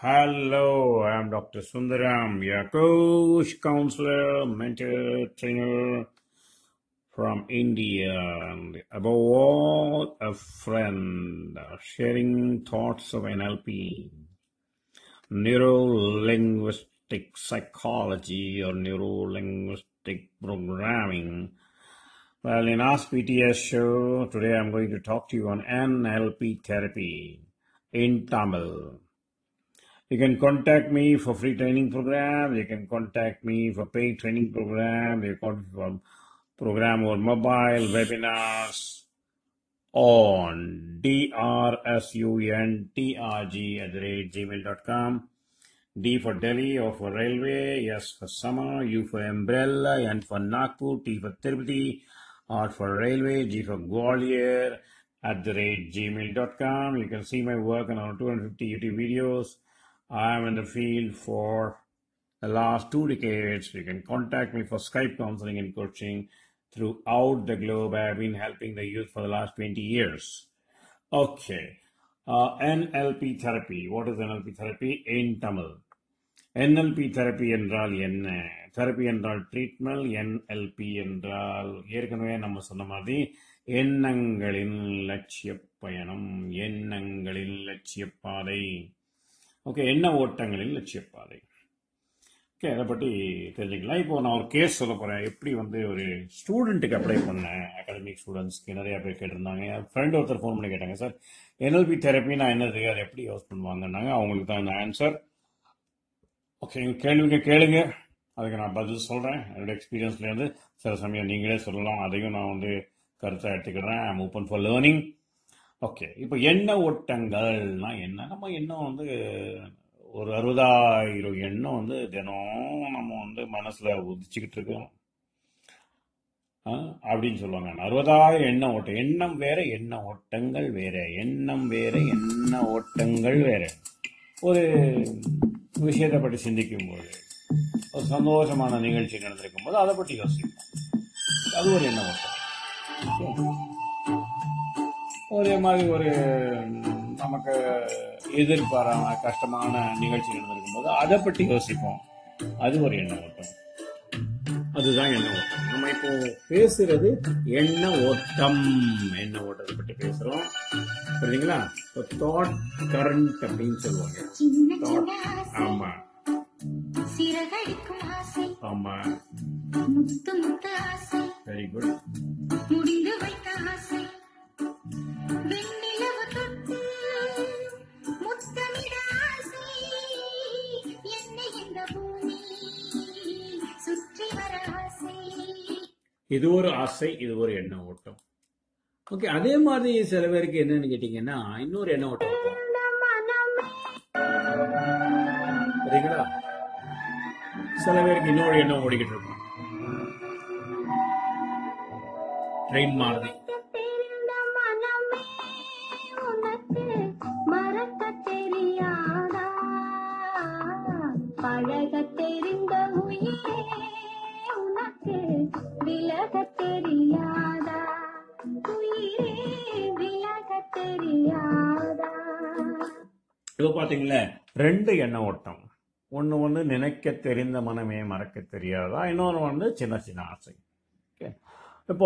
Hello, I'm Dr. Sundaram, your coach, counselor, mentor, trainer from India, and above all, a friend, uh, sharing thoughts of NLP, neuro linguistic psychology, or neuro linguistic programming. Well, in Ask PTS show, today I'm going to talk to you on NLP therapy in Tamil. You can contact me for free training program. You can contact me for paid training program. You can for program or mobile webinars on drsuntrg at the rate gmail.com. D for Delhi, O for railway, S for summer, U for umbrella, N for Nagpur, T for Tirupati, R for railway, G for Gwalior at the rate gmail.com. You can see my work on our 250 YouTube videos. I am in the field for the last two decades. You can contact me for Skype counseling and coaching throughout the globe. I have been helping the youth for the last 20 years. Okay. Uh, NLP therapy. What is NLP therapy in Tamil? NLP therapy என்றால் என்ன therapy என்றால் treatment NLP என்றால் ஏற்கனவே நம்ம சொன்ன மாதிரி எண்ணங்களின் லட்சிய பயணம் எண்ணங்களின் லட்சிய பாதை ஓகே எண்ண ஓட்டங்களின் லட்சிய பாதை ஓகே அதை பற்றி தெரிஞ்சுக்கலாம் இப்போ நான் ஒரு கேஸ் சொல்ல போகிறேன் எப்படி வந்து ஒரு ஸ்டூடெண்ட்டுக்கு அப்ளை பண்ணேன் அகாடமிக் ஸ்டூடெண்ட்ஸ்க்கு நிறைய பேர் கேட்டிருந்தாங்க என் ஃப்ரெண்ட் ஒருத்தர் ஃபோன் பண்ணி கேட்டாங்க சார் என்எல்பி தெரப்பினா என்னது அதை எப்படி யூஸ் பண்ணுவாங்கன்னாங்க அவங்களுக்கு தான் இந்த ஆன்சர் ஓகே கேள்விங்க கேளுங்க அதுக்கு நான் பதில் சொல்கிறேன் என்னோட எக்ஸ்பீரியன்ஸ்லேருந்து சில சமயம் நீங்களே சொல்லலாம் அதையும் நான் வந்து கருத்தாக எடுத்துக்கிறேன் I'm open for learning okay இப்போ எண்ண ஓட்டங்கள்னா என்ன நம்ம எண்ணம் வந்து ஒரு அறுபதாயிரம் எண்ணம் வந்து தினம் நம்ம வந்து மனசில் உதிச்சுக்கிட்டு இருக்கோம் ஆ, அப்படின்னு சொல்லுவாங்க அறுபதாயிரம் எண்ண ஓட்டம் எண்ணம் வேற எண்ண ஓட்டங்கள் வேற எண்ணம் வேற எண்ண ஓட்டங்கள் வேற ஒரு விஷயத்தை பற்றி சிந்திக்கும் போது ஒரு சந்தோஷமான நிகழ்ச்சி நடந்திருக்கும் போது அதை பற்றி யோசிப்போம் அது ஒரு எண்ண ஓட்டம் ஒரே மாதிரி ஒரு ம், நமக்கு எதிர்பாராம கஷ்டமான நிகழ்ச்சி நடந்திருக்கும் போது அதை பற்றி யோசிப்போம் அது ஒரு எண்ண ஓட்டம் அதுதான் எண்ண ஓட்டம் நம்ம இப்போ பேசுறது எண்ண ஓட்டம் எண்ண ஓட்டத்தை பற்றி பேசுறோம் புரியுதுங்களா தாட் கரண்ட் அப்படின்னு சொல்லுவாங்க சின்ன தாட் சின்ன ஆசை ஆமா சிறகடிக்கும் ஆசை ஆமா முத்து முத்து ஆசை வெரி குட் முடிந்து வைத்த ஆசை வெண்ணிலவு தொட்டு முத்தமிட ஆசை என்னை இந்த பூமி சுற்றி வர ஆசை இது ஒரு ஆசை இது ஒரு எண்ண ஓட்டம் ஓகே அதே மாதிரி சில பேருக்கு என்னன்னு கேட்டீங்கன்னா இன்னொரு எண்ண ஓட்டம் இருக்கும் சரிங்களா சில பேருக்கு இன்னொரு எண்ணம் ஓடிக்கிட்டு இருக்கும் ட்ரெயின் மாறுதி தெரிந்த மனமே உனக்கு மறக்க தெரியாதா பழக தெரிந்த உயிரே உனக்கு விலக தெரியாதா உயிரே விலக தெரியாதா இப்போ பார்த்தீங்களா ரெண்டு எண்ண ஓட்டம் ஒன்று வந்து நினைக்க தெரிந்த மனமே மறக்க தெரியாதா இன்னொன்று வந்து சின்ன சின்ன ஆசை ஓகே இப்போ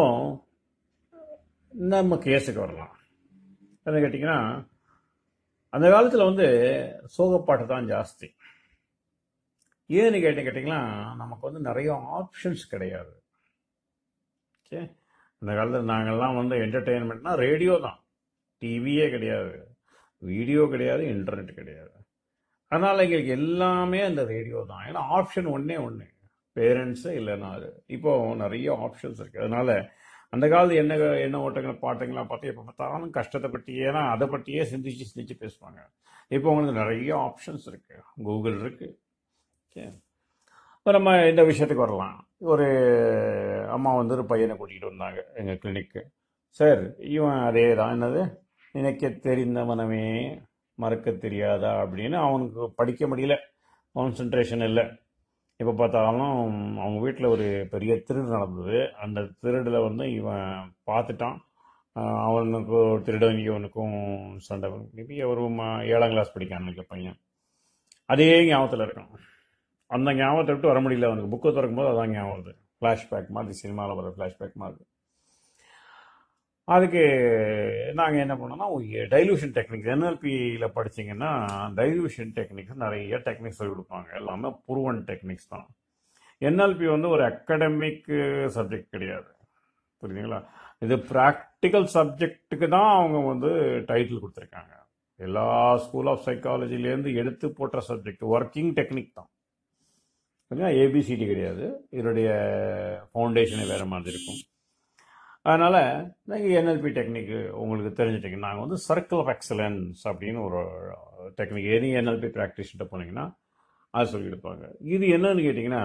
நம்ம கேஸுக்கு வரலாம் என்ன கேட்டிங்கன்னா அந்த காலத்தில் வந்து சோகப்பாட்டு தான் ஜாஸ்தி ஏன்னு கேட்டு கேட்டிங்கன்னா நமக்கு வந்து நிறைய ஆப்ஷன்ஸ் கிடையாது ஓகே அந்த காலத்தில் நாங்கள்லாம் வந்து என்டர்டெயின்மெண்ட்னா ரேடியோ தான் டிவியே கிடையாது வீடியோ கிடையாது இன்டர்நெட் கிடையாது அதனால் எங்களுக்கு எல்லாமே அந்த ரேடியோ தான் ஏன்னா ஆப்ஷன் ஒன்றே ஒன்று பேரண்ட்ஸு இல்லைன்னா அது இப்போ நிறைய ஆப்ஷன்ஸ் இருக்குது அதனால அந்த காலத்து என்ன என்ன ஓட்டங்கள் பாட்டுங்களாம் பார்த்து எப்போ பார்த்தாலும் கஷ்டத்தை பற்றி ஏன்னா அதை பற்றியே சிந்திச்சு சிந்திச்சு பேசுவாங்க இப்போ உங்களுக்கு நிறைய ஆப்ஷன்ஸ் இருக்குது கூகுள் இருக்குது ஓகே இப்போ நம்ம இந்த விஷயத்துக்கு வரலாம் ஒரு அம்மா வந்து ஒரு பையனை கூட்டிகிட்டு வந்தாங்க எங்கள் கிளினிக்கு சார் இவன் அதே தான் என்னது நினைக்க தெரிந்த மனமே மறக்க தெரியாதா அப்படின்னு அவனுக்கு படிக்க முடியல கான்சன்ட்ரேஷன் இல்லை எப்போ பார்த்தாலும் அவங்க வீட்டில் ஒரு பெரிய திருடு நடந்தது அந்த திருடில் வந்து இவன் பார்த்துட்டான் ஆஹ் அவனுக்கு திருடன் இவனுக்கும் சண்டை மேபி ஒரு ம- ஏழாம் கிளாஸ் படிக்கான் நினைக்கிற பையன் அதே ஞாபகத்தில் இருக்கும் அந்த ஞாபகத்தை விட்டு வர முடியல அவனுக்கு புக்கை திறக்கும்போது அதான் ஞாபகம் வருது ஃப்ளாஷ்பேக் மாதிரி சினிமாவில் வர ஃப்ளாஷ்பேக் மாதிரி அதுக்கு நாங்கள் என்ன பண்ணோம்னா டைலூஷன் டெக்னிக்ஸ் என்எல்பியில் படிச்சீங்கன்னா டைலூஷன் டெக்னிக்ஸ் நிறைய டெக்னிக்ஸ் சொல்லி கொடுப்பாங்க எல்லாமே புருவன் டெக்னிக்ஸ் தான் என்எல்பி வந்து ஒரு அகடமிக் சப்ஜெக்ட் கிடையாது புரியுதுங்களா இது ப்ராக்டிக்கல் சப்ஜெக்ட்டுக்கு தான் அவங்க வந்து டைட்டில் கொடுத்துருக்காங்க எல்லா ஸ்கூல் ஆஃப் சைக்காலஜிலேருந்து எடுத்து போட்ட சப்ஜெக்ட் ஒர்க்கிங் டெக்னிக் தான் கொஞ்சம் ஏபிசிடி கிடையாது இதனுடைய ஃபவுண்டேஷனே வேறு மாதிரி இருக்கும் அதனால் நீங்கள் என்எல்பி டெக்னிக் உங்களுக்கு தெரிஞ்சிட்டிங்க நாங்கள் வந்து சர்க்கிள் ஆஃப் எக்ஸலன்ஸ் அப்படின்னு ஒரு டெக்னிக் எனி என்எல்பி ப்ராக்டிஸ்கிட்ட போனீங்கன்னா அது சொல்லி கொடுப்பாங்க இது என்னன்னு கேட்டிங்கன்னா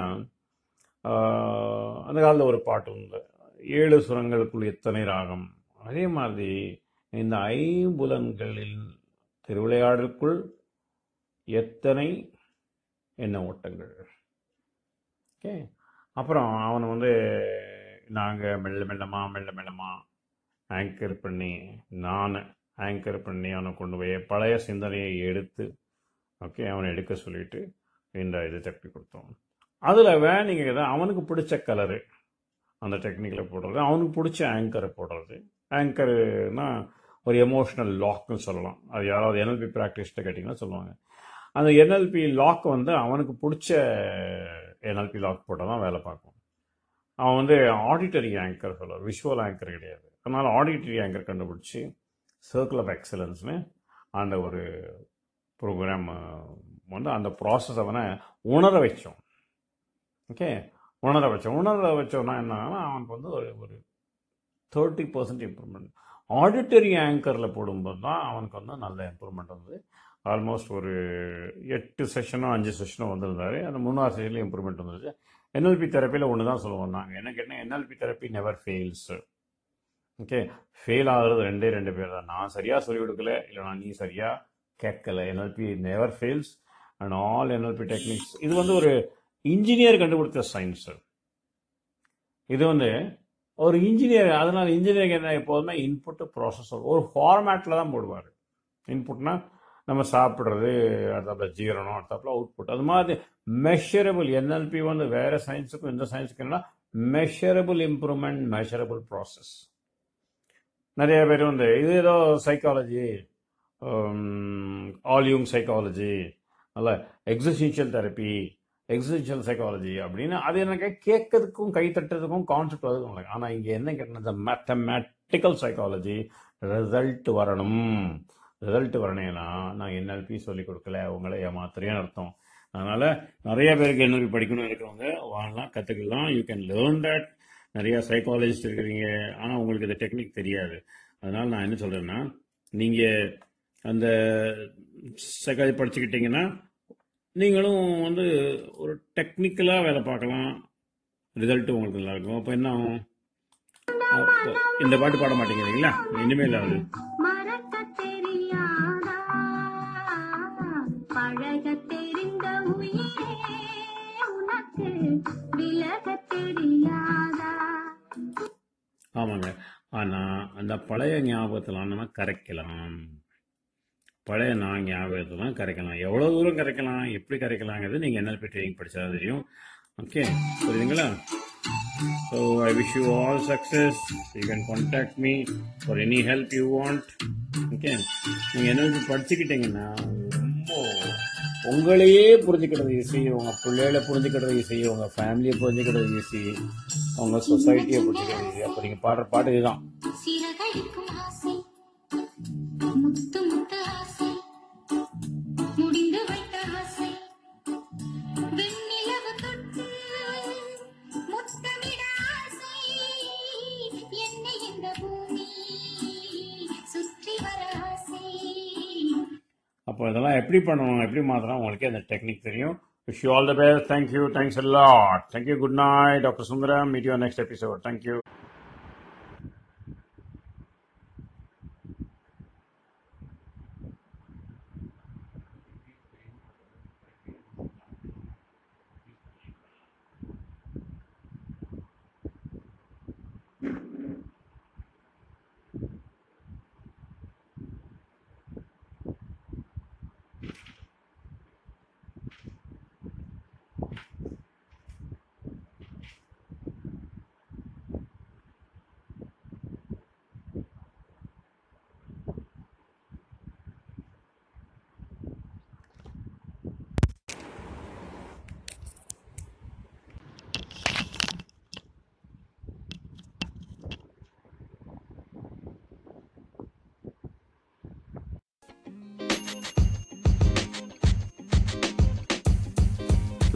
ஆஹ், அந்த காலத்தில் ஒரு பாட்டு உண்டு ஏழு சுரங்களுக்குள் எத்தனை ராகம் அதே மாதிரி இந்த ஐம்புலன்களின் திருவிளையாடலுக்குள் எத்தனை எண்ண ஓட்டங்கள் ஓகே அப்புறம் அவனை வந்து நாங்கள் மெல்ல மெல்லமா மெல்ல மெல்லமா ஆங்கர் பண்ணி நான் ஆங்கர் பண்ணி அவனை கொண்டு போய் பழைய சிந்தனையை எடுத்து ஓகே அவனை எடுக்க சொல்லிட்டு இந்த இது தப்பி கொடுத்தோம் அதில் வேணிங்க தான் அவனுக்கு பிடிச்ச கலரு அந்த டெக்னிக்கில் போடுறது அவனுக்கு பிடிச்ச ஆங்கரை போடுறது ஆங்கருனா ஒரு எமோஷனல் லாக்னு சொல்லலாம் அது யாராவது என்எல்பி ப்ராக்டிஸ்ட்டை கேட்டிங்கன்னா சொல்லுவாங்க அந்த என்எல்பி லாக் வந்து அவனுக்கு பிடிச்ச என்எல்பி லாக் போட்டால் தான் வேலை பார்க்கும் அவன் வந்து ஆடிட்டரி ஆங்கர் சொல்லுவார் விஷுவல் ஆங்கர் கிடையாது அதனால் ஆடிட்டரி ஆங்கர் கண்டுபிடிச்சி சர்க்கிள் ஆஃப் எக்ஸலன்ஸ்னு அந்த ஒரு ப்ரோக்ராம் வந்து அந்த ப்ராசஸ் அவனை உணர வச்சோம் ஓகே உணர வச்சோம் உணர வச்சோம்னா என்னன்னா அவனுக்கு வந்து ஒரு ஒரு தேர்ட்டி பர்சன்ட் இம்ப்ரூவ்மெண்ட் ஆடிட்டரி ஆங்கரில் போடும்போது தான் அவனுக்கு வந்து நல்ல இம்ப்ரூவ்மெண்ட் வந்தது ஆல்மோஸ்ட் ஒரு எட்டு செஷனோ அஞ்சு செஷனோ வந்திருந்தாரு அந்த மூணாவது செஷனில் இம்ப்ரூவ்மெண்ட் வந்தது என்எல்பி தெரப்பியில் ஒன்று தான் சொல்லுவோம் நாங்கள் என்ன கேட்டால் NLP therapy never fails okay fail ஆகுறது ரெண்டே ரெண்டு பேர் தான் நான் சரியாக சொல்லிக் கொடுக்கல இல்லைனா நீ சரியாக கேட்கல NLP never fails and all NLP techniques இது வந்து ஒரு இன்ஜினியர் கண்டுபிடிச்ச சயின்ஸ் இது வந்து ஒரு இன்ஜினியர் அதனால இன்ஜினியரிங் என்ன எப்போதுமே இன்புட்டு ப்ராசஸர் ஒரு ஃபார்மேட்டில் தான் போடுவார் இன்புட்னா நம்ம சாப்பிட்றது அடுத்தாப்புல ஜீரணம் அடுத்தாப்புல அவுட்புட் அது மாதிரி மெஷரபிள் என்எல்பி வந்து வேற சயின்ஸுக்கும் இந்த சயின்ஸுக்கும் என்ன மெஷரபிள் இம்ப்ரூவ்மெண்ட் மெஷரபிள் ப்ராசஸ் நிறைய பேர் வந்து இது ஏதோ சைக்காலஜி ஆல்யூங் சைக்காலஜி அல்ல எக்ஸிஸ்டென்ஷியல் தெரப்பி எக்ஸிஸ்டென்ஷியல் சைக்காலஜி அப்படின்னு அது எனக்கு கேட்கறதுக்கும் கை தட்டுறதுக்கும் கான்செப்ட் அதுக்கும் இல்லை ஆனால் இங்கே என்ன கேட்டது மேத்தமேட்டிக்கல் சைக்காலஜி ரிசல்ட் வரணும் ரிசல்ட் வரணும்னா நான் என்எல்பி சொல்லி கொடுக்கல உங்களை ஏமாத்துறேன்னு அர்த்தம் அதனால நிறைய பேருக்கு என்எல்பி படிக்கணும் இருக்கிறவங்க வாங்கலாம் கற்றுக்கலாம் யூ கேன் லேர்ன் தட் நிறைய சைக்காலஜிஸ்ட் இருக்கிறீங்க ஆனால் உங்களுக்கு இந்த டெக்னிக் தெரியாது அதனால நான் என்ன சொல்றேன்னா நீங்கள் அந்த சைக்காலஜி படிச்சுக்கிட்டீங்கன்னா நீங்களும் வந்து ஒரு டெக்னிக்கலாக வேலை பார்க்கலாம் ரிசல்ட் உங்களுக்கு நல்லா இருக்கும் அப்போ என்ன ஆகும் அப்போ இந்த பாட்டு பாட மாட்டேங்கிறீங்களா இனிமேல் அது மறக்க தெரியாதா பழக தெரிந்த உயிரே உனக்கு விலக தெரியாதா ஆமாங்க ஆனால் அந்த பழைய ஞாபகத்தில் நம்ம கரைக்கலாம் பழைய நான் ஞாபகத்தெல்லாம் கரைக்கலாம் எவ்வளோ தூரம் கரைக்கலாம் எப்படி கரைக்கலாங்கிறது நீங்கள் என்எல்பி ட்ரைனிங் படித்தா தெரியும் ஓகே புரியுதுங்களா so I wish you all success you can contact me for any help you want okay நீங்கள் என்எல்பி படிச்சுக்கிட்டீங்கன்னா ரொம்ப உங்களையே புரிஞ்சுக்கிறது ஈஸி உங்கள் பிள்ளைகளை புரிஞ்சுக்கிறது ஈஸி உங்கள் ஃபேமிலியை புரிஞ்சுக்கிறது ஈஸி உங்கள் சொசைட்டியை புரிஞ்சுக்கிறது ஈஸி அப்போ நீங்கள் பாடுற பாட்டு இதுதான் சிறகடிக்கும் ஆசை முத்து முத்து ஆசை முடிந்து வைத்த ஆசை வெண்ணிலவு தொட்டு முத்தமிட ஆசை என்னை இந்த பூமி சுற்றி வர ஆசை அப்போ இதெல்லாம் எப்படி பண்ணணும் எப்படி மாற்றணும் உங்களுக்கே அந்த டெக்னிக் தெரியும் wish you all the best thank you thanks a lot thank you good night doctor Sundaram meet you next episode thank you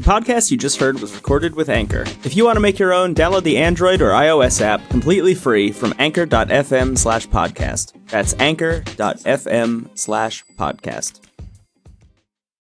podcast you just heard was recorded with Anchor. If you want to make your own, download the Android or iOS app completely free from anchor.fm slash podcast. That's anchor.fm slash podcast.